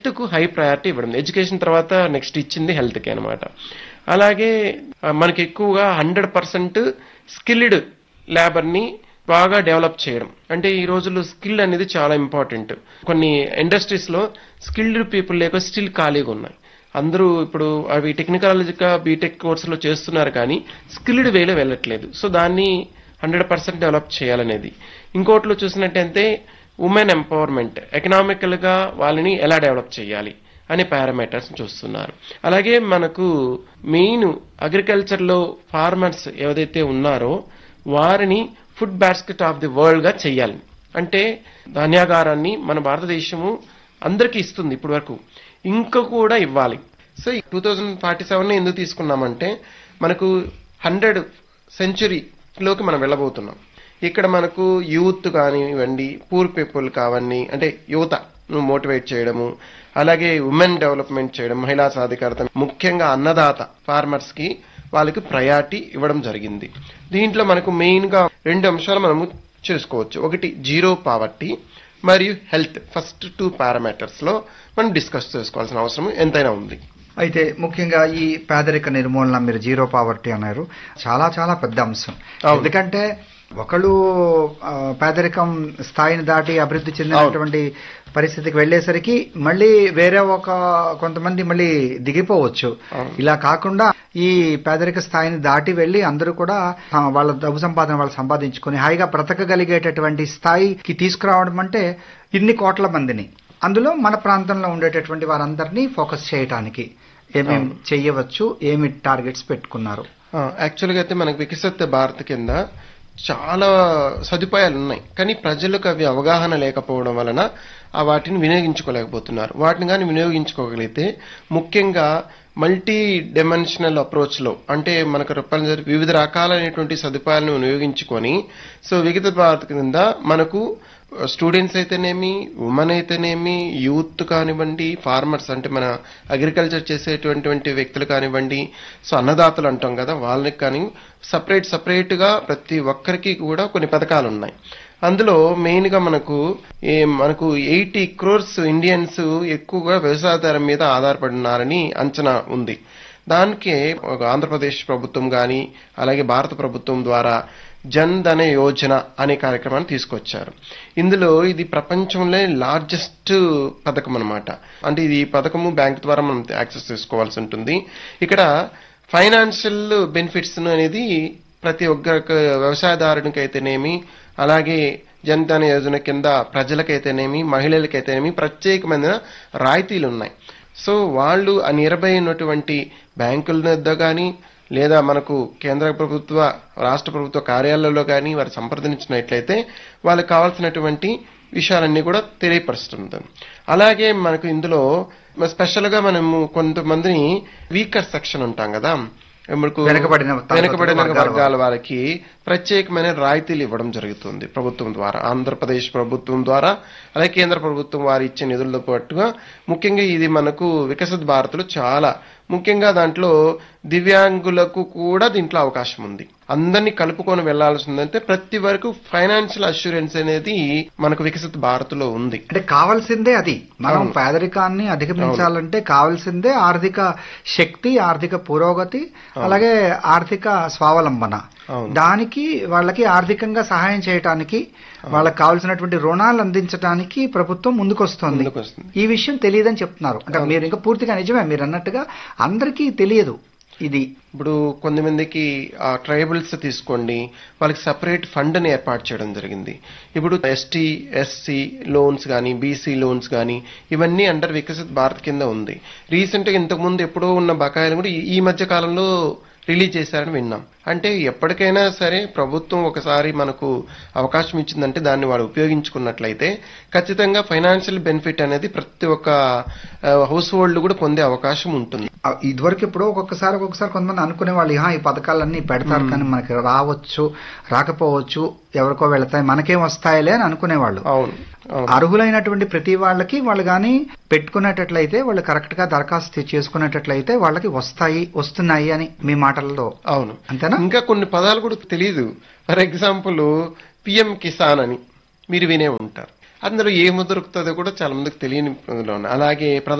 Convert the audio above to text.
హెల్త్కు high priority ఇవ్వడం education తర్వాత next ఇచ్చింది హెల్త్కి అనమాట అలాగే ఆ, మనకి ఎక్కువగా హండ్రెడ్ పర్సెంట్ స్కిల్డ్ లేబర్ని బాగా డెవలప్ చేయడం అంటే ఈ రోజుల్లో స్కిల్ అనేది చాలా ఇంపార్టెంట్ కొన్ని ఇండస్ట్రీస్ లో స్కిల్డ్ పీపుల్ లేక స్టిల్ ఖాళీగా ఉన్నాయి అందరూ ఇప్పుడు అవి టెక్నికాలజిగా బీటెక్ కోర్సులో చేస్తున్నారు కానీ స్కిల్డ్ వేలో వెళ్ళట్లేదు సో దాన్ని హండ్రెడ్ పర్సెంట్ డెవలప్ చేయాలనేది ఇంకోటిలో చూసినట్టయితే ఉమెన్ ఎంపవర్మెంట్ ఎకనామికల్ గా వాళ్ళని ఎలా డెవలప్ చేయాలి అనే పారామీటర్స్ చూస్తున్నారు అలాగే మనకు మెయిన్ అగ్రికల్చర్ లో ఫార్మర్స్ ఏదైతే ఉన్నారో వారిని food basket of the world గా చెయ్యాలి అంటే ధాన్యాగారాన్ని మన భారతదేశము అందరికీ ఇస్తుంది ఇప్పటి వరకు ఇంకా కూడా ఇవ్వాలి so two thousand forty seven ఎందుకు తీసుకున్నామంటే మనకు హండ్రెడ్ సెంచురీలోకి మనం వెళ్ళబోతున్నాం ఇక్కడ మనకు యూత్ కానివ్వండి పూర్ పీపుల్ కావండి అంటే యువత మోటివేట్ చేయడము అలాగే ఉమెన్ డెవలప్మెంట్ చేయడం మహిళా సాధికారత ముఖ్యంగా అన్నదాత ఫార్మర్స్ కి వాళ్ళకి ప్రయారిటీ ఇవ్వడం జరిగింది దీంట్లో మనకు మెయిన్ గా రెండు అంశాలు మనము చేసుకోవచ్చు ఒకటి జీరో పావర్టీ మరియు హెల్త్ ఫస్ట్ టూ పారామీటర్స్ లో మనం డిస్కస్ చేసుకోవాల్సిన అవసరం ఎంతైనా ఉంది అయితే ముఖ్యంగా ఈ పేదరిక నిర్మూలన మీరు జీరో పావర్టీ అన్నారు చాలా చాలా పెద్ద అంశం అవును. ఎందుకంటే ఒకళ్ళు ఆ, పేదరికం స్థాయిని దాటి అభివృద్ధి చెందినటువంటి పరిస్థితికి వెళ్ళేసరికి మళ్ళీ వేరే ఒక కొంతమంది మళ్ళీ దిగిపోవచ్చు అవును. ఇలా కాకుండా ఈ పేదరిక స్థాయిని దాటి వెళ్ళి అందరూ కూడా ఆ, వాళ్ళ డబ్బు సంపాదన వాళ్ళు సంపాదించుకొని హాయిగా బ్రతకగలిగేటటువంటి స్థాయికి తీసుకురావడం అంటే ఇన్ని కోట్ల మందిని అందులో మన ప్రాంతంలో ఉండేటటువంటి వారందరినీ ఫోకస్ చేయటానికి ఏమేమి అవును. చెయ్యవచ్చు ఏమి టార్గెట్స్ పెట్టుకున్నారు యాక్చువల్గా అయితే మనకు వికసిత భారత్ కింద చాలా సదుపాయాలు ఉన్నాయి కానీ ప్రజలకు అవి అవగాహన లేకపోవడం వలన ఆ వాటిని వినియోగించుకోలేకపోతున్నారు వాటిని కానీ వినియోగించుకోగలిగితే ముఖ్యంగా మల్టీ డైమెన్షనల్ అప్రోచ్ లో అంటే మనకు రూపాయలు వివిధ రకాలైనటువంటి సదుపాయాలను వినియోగించుకొని సో వికసిత భారత్ కింద మనకు స్టూడెంట్స్ అయితేనేమి ఉమెన్ అయితేనేమి యూత్ కానివ్వండి ఫార్మర్స్ అంటే మన అగ్రికల్చర్ చేసేటువంటి వ్యక్తులు కానివ్వండి సో అన్నదాతలు అంటాం కదా వాళ్ళకి కానీ సపరేట్ సపరేట్ గా ప్రతి ఒక్కరికి కూడా కొన్ని పథకాలు ఉన్నాయి అందులో మెయిన్ గా మనకు ఏ మనకు ఎయిటీ క్రోర్స్ ఇండియన్స్ ఎక్కువగా వ్యవసాయదారం మీద ఆధారపడి ఉన్నారని అంచనా ఉంది దానికి ఒక ఆంధ్రప్రదేశ్ ప్రభుత్వం గాని అలాగే భారత ప్రభుత్వం ద్వారా జన్ ధన యోజన అనే కార్యక్రమాన్ని తీసుకొచ్చారు ఇందులో ఇది ప్రపంచంలో లార్జెస్ట్ పథకం అన్నమాట అంటే ఇది ఈ పథకము బ్యాంక్ ద్వారా మనం యాక్సెస్ చేసుకోవాల్సి ఉంటుంది ఇక్కడ ఫైనాన్షియల్ బెనిఫిట్స్ అనేది ప్రతి ఒక్క వ్యవసాయదారునికి అయితేనేమి అలాగే జనధన యోజన కింద ప్రజలకైతేనేమి మహిళలకైతేనేమి ప్రత్యేకమైన రాయితీలు ఉన్నాయి సో వాళ్ళు ఆ నియర్బై ఉన్నటువంటి బ్యాంకుల వద్ద కానీ లేదా మనకు కేంద్ర ప్రభుత్వ రాష్ట్ర ప్రభుత్వ కార్యాలయాల్లో కానీ వారు సంప్రదించినట్లయితే వాళ్ళకి కావాల్సినటువంటి విషయాలన్నీ కూడా తెలియపరుస్తుంది అలాగే మనకు ఇందులో స్పెషల్ గా మనము కొంతమందిని వీకర్ సెక్షన్ ఉంటాం కదా మనకు వెనుకబడిన తరగతుల వెనుకబడిన వర్గాల వర్గాల వారికి ప్రత్యేకమైన రాయితీలు ఇవ్వడం జరుగుతుంది ప్రభుత్వం ద్వారా ఆంధ్రప్రదేశ్ ప్రభుత్వం ద్వారా అలాగే కేంద్ర ప్రభుత్వం వారు ఇచ్చే నిధులతో పాటుగా ముఖ్యంగా ఇది మనకు వికసిత భారత్లో చాలా ముఖ్యంగా దాంట్లో దివ్యాంగులకు కూడా దీంట్లో అవకాశం ఉంది అందరినీ కలుపుకొని వెళ్లాల్సిందంటే ప్రతి వరకు ఫైనాన్షియల్ అష్యూరెన్స్ అనేది మనకు వికసిత భారత్ లో ఉంది అంటే కావాల్సిందే అది మనం అవును. పేదరికాన్ని అధిగమించాలంటే కావాల్సిందే ఆర్థిక శక్తి ఆర్థిక పురోగతి అవును. అలాగే ఆర్థిక స్వావలంబన అవును. దానికి వాళ్ళకి ఆర్థికంగా సహాయం చేయటానికి వాళ్ళకి కావాల్సినటువంటి రుణాలు అందించడానికి ప్రభుత్వం ముందుకొస్తుంది ముందుకు వస్తుంది ఈ విషయం తెలియదని చెప్తున్నారు అంటే అవును. మీరు ఇంకా పూర్తిగా నిజమే మీరు అన్నట్టుగా అందరికీ తెలియదు ఇది ఇప్పుడు కొంతమందికి ఆ ట్రైబల్స్ తీసుకోండి వాళ్ళకి సపరేట్ ఫండ్ ని ఏర్పాటు చేయడం జరిగింది ఇప్పుడు ఎస్టీ ఎస్సీ లోన్స్ కానీ బీసీ లోన్స్ కానీ ఇవన్నీ అండర్ వికసిత్ భారత్ కింద ఉంది రీసెంట్ గా ఇంతకు ముందు ఎప్పుడో ఉన్న బకాయిలు కూడా ఈ- ఈ మధ్య కాలంలో రిలీజ్ చేశారని విన్నాం అంటే ఎప్పటికైనా సరే ప్రభుత్వం ఒకసారి మనకు అవకాశం ఇచ్చిందంటే దాన్ని వాడు ఉపయోగించుకున్నట్లయితే ఖచ్చితంగా ఫైనాన్షియల్ బెనిఫిట్ అనేది ప్రతి ఒక్క హౌస్ హోల్డ్ కూడా పొందే అవకాశం ఉంటుంది ఆ, ఇదివరకు ఇప్పుడు ఒక్కొక్కసారి ఒక్కొక్కసారి కొంతమంది అనుకునే వాళ్ళు "హా, ఈ పథకాలన్నీ పెడతారు కానీ మనకి రావచ్చు రాకపోవచ్చు ఎవరికో వెళతాయి మనకేం వస్తాయిలే అని అనుకునేవాళ్ళు అవును అవును అర్హులైనటువంటి ప్రతి వాళ్ళకి వాళ్ళు కానీ పెట్టుకునేటట్లయితే వాళ్ళు కరెక్ట్ గా దరఖాస్తు చేసుకునేటట్లయితే వాళ్ళకి వస్తాయి వస్తున్నాయి అని మీ మాటల్లో అవును అంతేనా ఇంకా కొన్ని పదాలు కూడా తెలియదు ఫర్ ఎగ్జాంపుల్ పిఎం కిసాన్ అని మీరు వినే ఉంటారు అందులో ఏమి దొరుకుతుందో కూడా చాలా మందికి తెలియని అందులో ఉన్నాయి. అలాగే